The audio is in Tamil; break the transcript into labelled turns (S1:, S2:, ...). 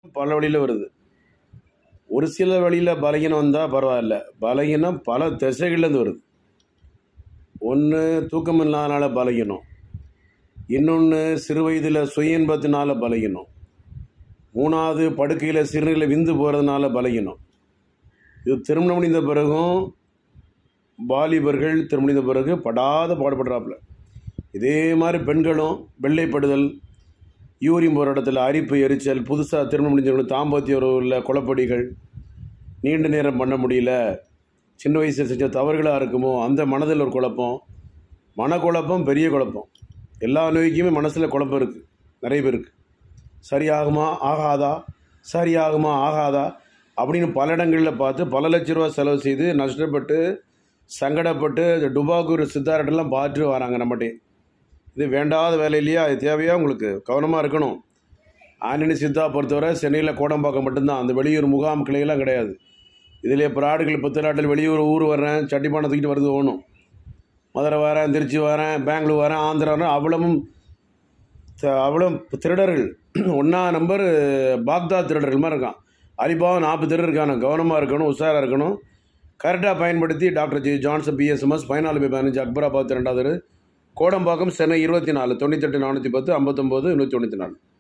S1: பல வழியில் வருது ஒரு சில வழியில் பலகீனம் வந்தால் பரவாயில்ல பலகீனம் பல திசைகள்லேருந்து வருது ஒன்று தூக்கம் இல்லாதனால பலகீனம் இன்னொன்று சிறு வயதில் சுய இன்பத்தினால பலகீனம் மூணாவது படுக்கையில் சிறுநீரில் விந்து போகிறதுனால பலகீனம் இது திருமணம் முடிந்த பிறகும் வாலிபர்கள் திருமணம் முடிந்த பிறகு படாத பாடுபடுறாப்புல இதே மாதிரி பெண்களும் வெள்ளைப்படுதல் யூரின் போகிற இடத்துல அரிப்பு எரிச்சல் புதுசாக திருமணம் முடிஞ்சவங்களுக்கு தாம்பத்திய உறவுகளில் குழப்படிகள் நீண்ட நேரம் பண்ண முடியல சின்ன வயசில் செஞ்ச தவறுகளாக இருக்குமோ அந்த மனதில் ஒரு குழப்பம் மனக்குழப்பம் பெரிய குழப்பம் எல்லா நோய்க்குமே மனசில் குழப்பம் இருக்குது நிறைய பேருக்கு சரியாகுமா ஆகாதா சரியாகுமா ஆகாதா அப்படின்னு பல இடங்களில் பார்த்து பல லட்ச ரூபா செலவு செய்து நஷ்டப்பட்டு சங்கடப்பட்டு இந்த டுபாக்கூர் சித்தார்ட்டெல்லாம் பார்த்துட்டு வராங்க நம்மகிட்டே இது வேண்டாத வேலை இல்லையா இது தேவையா உங்களுக்கு கவனமாக இருக்கணும் ஆண்டனி சித்தா பொறுத்தவரை சென்னையில் கோடம்பாக்கம் மட்டும்தான் அந்த வெளியூர் முகாம் கிளையெல்லாம் கிடையாது இதிலே பிராடுகள் புத்தலாட்டில் வெளியூர் ஊர் வர்றேன் சட்டிப்பானை தூக்கிட்டு வருது ஓணும் மதுரை வரேன் திருச்சி வரேன் பெங்களூர் வரேன் ஆந்திரா வரேன் அவ்வளவும் த- அவ்வளவு திருடர்கள் ஒன்றா நம்பர் பாக்தாத் திருடர்கள் மாதிரி இருக்கான் அலிபாபா நாற்பது திருடர் இருக்கான கவனமாக இருக்கணும் உஷாராக இருக்கணும் கரெக்டாக பயன்படுத்தி டாக்டர் ஜி ஜான்சன் பிஎஸ்எம்எஸ் பதினாலு பை பதினஞ்சு அக்பராபாத் ரெண்டாவது தெரு, கோடம்பாக்கம் சென்னை இருபத்தி நாலு தொண்ணூத்தெட்டு நானூற்றி பத்து ஐம்பத்தொம்போது நூற்றி தொண்ணூற்றி நாலு